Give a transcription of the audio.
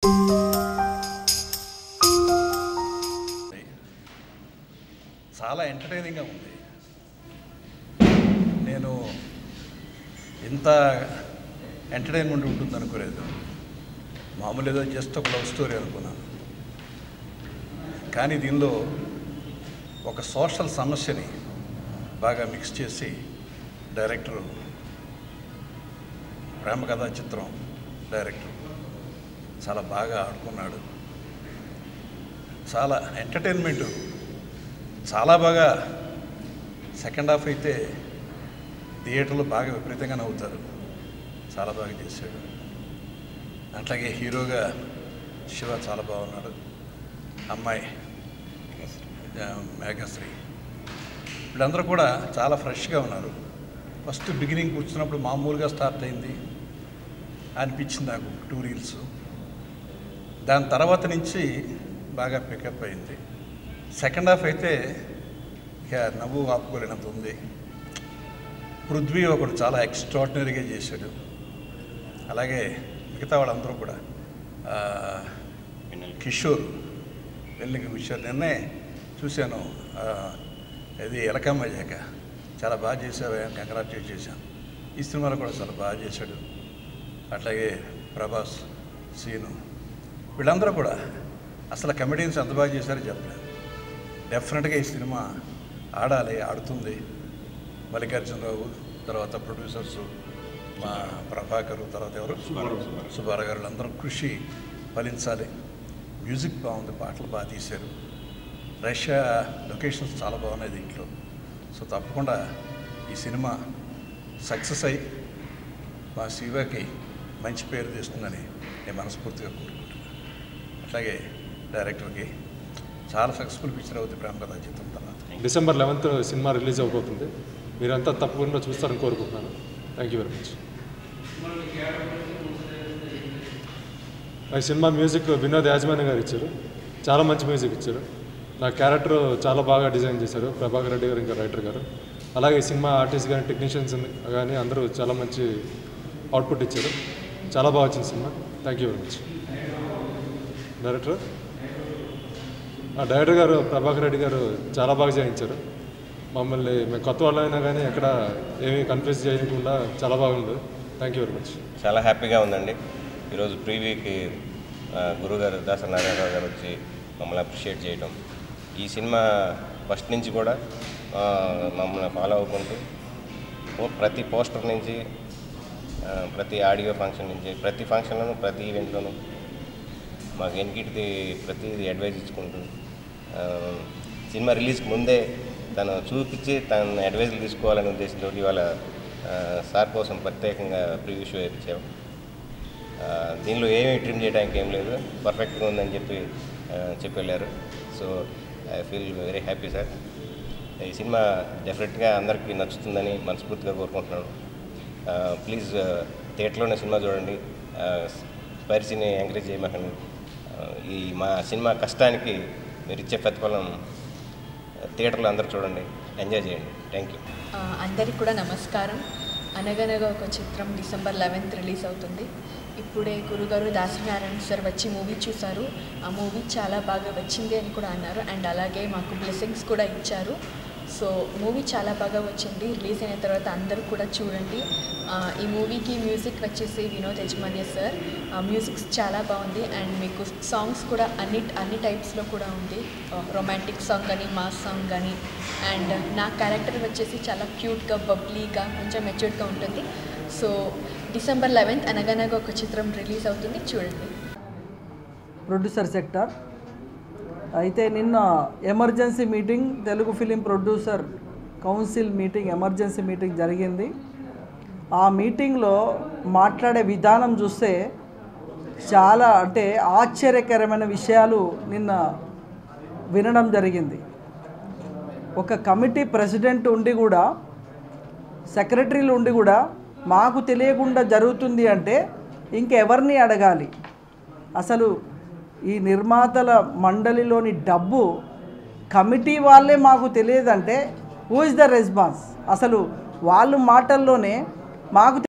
చాలా ఎంటర్టైనింగ్గా ఉంది నేను ఇంత ఎంటర్టైన్మెంట్ ఉంటుంది అనుకోలేదు మామూలు ఏదో జస్ట్ ఒక లవ్ స్టోరీ అనుకున్నాను కానీ దీనిలో ఒక సోషల్ సమస్యని బాగా మిక్స్ చేసి డైరెక్టర్ ప్రేమ కథా చిత్రం డైరెక్టర్ చాలా బాగా ఆడుకున్నాడు చాలా ఎంటర్టైన్మెంట్ చాలా బాగా సెకండ్ హాఫ్ అయితే థియేటర్లో బాగా విపరీతంగా నవ్వుతారు చాలా బాగా చేశాడు అట్లాగే హీరోగా శివ చాలా బాగున్నాడు అమ్మాయి ఆ, మేఘశ్రీ వీళ్ళందరూ కూడా చాలా ఫ్రెష్గా ఉన్నారు ఫస్ట్ బిగినింగ్ కూర్చున్నప్పుడు మామూలుగా స్టార్ట్ అయింది అనిపించింది నాకు టూ రీల్స్ దాని తర్వాత నుంచి బాగా పికప్ అయింది సెకండ్ హాఫ్ అయితే ఇక నవ్వు ఆపుకోలేనంత ఉంది పృథ్వీ ఒకడు చాలా ఎక్స్ట్రాడినరీగా చేశాడు అలాగే మిగతా వాళ్ళందరూ కూడా ఆ, కిషోర్ వెళ్ళిన కిషోర్ నిన్నే చూశాను ఆ, ఇది ఎలకమ్మ అయ్యాక చాలా బాగా చేశావు అని కంగ్రాచులేట్ చేశాను ఈ సినిమాలో కూడా చాలా బాగా చేశాడు అట్లాగే ప్రభాస్ సీను వీళ్ళందరూ కూడా అసలు కమెడియన్స్ ఎంత బాగా చేశారో చెప్పలేదు డెఫినెట్గా ఈ సినిమా ఆడాలి ఆడుతుంది మల్లికార్జునరావు తర్వాత ప్రొడ్యూసర్స్ మా ప్రభాకర్ తర్వాత ఎవరు సుబ్బారావు గారు అందరూ కృషి ఫలించాలి మ్యూజిక్ బాగుంది పాటలు బాగా తీశారు రష్యా లొకేషన్స్ చాలా బాగున్నాయి దీంట్లో సో తప్పకుండా ఈ సినిమా సక్సెస్ అయ్యి మా శివకి మంచి పేరు తెస్తుందని నేను మనస్ఫూర్తిగా కోరుకుంటున్నాను అట్లాగే డైరెక్టర్కి చాలా సక్సెస్ఫుల్ పిక్చర్ అవుతుంది ప్రేమ కథా చిత్రం తర్వాత డిసెంబర్ లెవెన్త్ సినిమా రిలీజ్ అవబోతుంది మీరంతా తప్పకుండా చూస్తారని కోరుకుంటున్నాను థ్యాంక్ యూ వెరీ మచ్ ఈ సినిమా మ్యూజిక్ వినోద్ యాజమాన్య గారు ఇచ్చారు చాలా మంచి మ్యూజిక్ ఇచ్చారు నా క్యారెక్టర్ చాలా బాగా డిజైన్ చేశారు ప్రభాకర్ రెడ్డి గారు ఇంకా రైటర్ గారు అలాగే ఈ సినిమా ఆర్టిస్ట్ కానీ టెక్నీషియన్స్ కానీ అందరూ చాలా మంచి అవుట్పుట్ ఇచ్చారు చాలా బాగా వచ్చింది సినిమా thank you very much director ఆ డైరెక్టర్ గారు ప్రభాకర్ రెడ్డి గారు చాలా బాగా చేయించారు మమ్మల్ని మేము కొత్త వాళ్ళైనా కానీ ఎక్కడ ఏమీ కన్ఫ్యూజ్ చేయకుండా చాలా బాగుంది థ్యాంక్ యూ వెరీ మచ్ చాలా హ్యాపీగా ఉందండి ఈరోజు ప్రీవ్యూకి ఆ, గురుగారు దాస నారాయణరావు గారు వచ్చి మమ్మల్ని అప్రిషియేట్ చేయడం ఈ సినిమా ఫస్ట్ నుంచి కూడా ఆ, మమ్మల్ని ఫాలో అవ్వకుంటూ ఓ- ప్రతి పోస్టర్ నుంచి ఆ, ప్రతి ఆడియో ఫంక్షన్ నుంచి ప్రతి ఫంక్షన్లోనూ ప్రతి ఈవెంట్లోనూ మాకు ఎన్నికిటిది ప్రతిదీ అడ్వైజ్ ఇచ్చుకుంటూ ఆ, సినిమా రిలీజ్కి ముందే తను చూపించి తన అడ్వైజులు తీసుకోవాలనే ఉద్దేశంతో ఇవాళ ఆ, సార్ కోసం ప్రత్యేకంగా ప్రివ్యూ షో ఇచ్చాము ఆ, దీనిలో ఏమీ ట్రిమ్ చేయడానికి ఏం లేదు పర్ఫెక్ట్గా ఉందని చెప్పి ఆ, చెప్పి వెళ్ళారు so I feel very happy sir ఈ సినిమా డెఫినెట్గా అందరికీ నచ్చుతుందని మనస్ఫూర్తిగా కోరుకుంటున్నాను ప్లీజ్ థియేటర్లోనే సినిమా చూడండి స్పైరసీని ఎంకరేజ్ చేయమాకండి ఆ, ఈ మా సినిమా కష్టానికి మీరు ఇచ్చే ప్రతిఫలం థియేటర్లో అందరూ చూడండి ఎంజాయ్ చేయండి థ్యాంక్ యూ ఆ, అందరికీ కూడా నమస్కారం అనగనగా ఒక చిత్రం డిసెంబర్ లెవెన్త్ రిలీజ్ అవుతుంది ఇప్పుడే గురుగారు దాసనారాయణ సార్ వచ్చి మూవీ చూశారు ఆ మూవీ చాలా బాగా వచ్చింది అని కూడా అన్నారు అండ్ అలాగే మాకు బ్లెస్సింగ్స్ కూడా ఇచ్చారు సో మూవీ చాలా బాగా వచ్చింది రిలీజ్ అయిన తర్వాత అందరూ కూడా చూడండి ఆ, ఈ మూవీకి మ్యూజిక్ వచ్చేసి వినోద్ యజమాన్య సార్ ఆ, మ్యూజిక్ చాలా బాగుంది అండ్ మీకు సాంగ్స్ కూడా అన్ని అన్ని టైప్స్లో కూడా ఉంది రొమాంటిక్ సాంగ్ కానీ మాస్ సాంగ్ కానీ అండ్ నా క్యారెక్టర్ వచ్చేసి చాలా క్యూట్గా బబ్లీగా కొంచెం మెచ్యూర్డ్గా ఉంటుంది సో డిసెంబర్ లెవెన్త్ అనగనగా ఒక చిత్రం రిలీజ్ అవుతుంది చూడండి ప్రొడ్యూసర్ సెక్టర్ అయితే నిన్న emergency meeting Telugu film producer council meeting emergency meeting జరిగింది ఆ మీటింగ్లో మాట్లాడే విధానం చూస్తే చాలా అంటే ఆశ్చర్యకరమైన విషయాలు నిన్న వినడం జరిగింది ఒక కమిటీ ప్రెసిడెంట్ ఉండి కూడా సెక్రటరీలు ఉండి కూడా మాకు తెలియకుండా జరుగుతుంది అంటే ఇంకెవరిని అడగాలి అసలు ఈ నిర్మాతల మండలిలోని డబ్బు కమిటీ వాళ్ళే మాకు తెలియదంటే హూ ఇస్ ద రెస్పాన్స్ అసలు వాళ్ళు మాటల్లోనే మాకు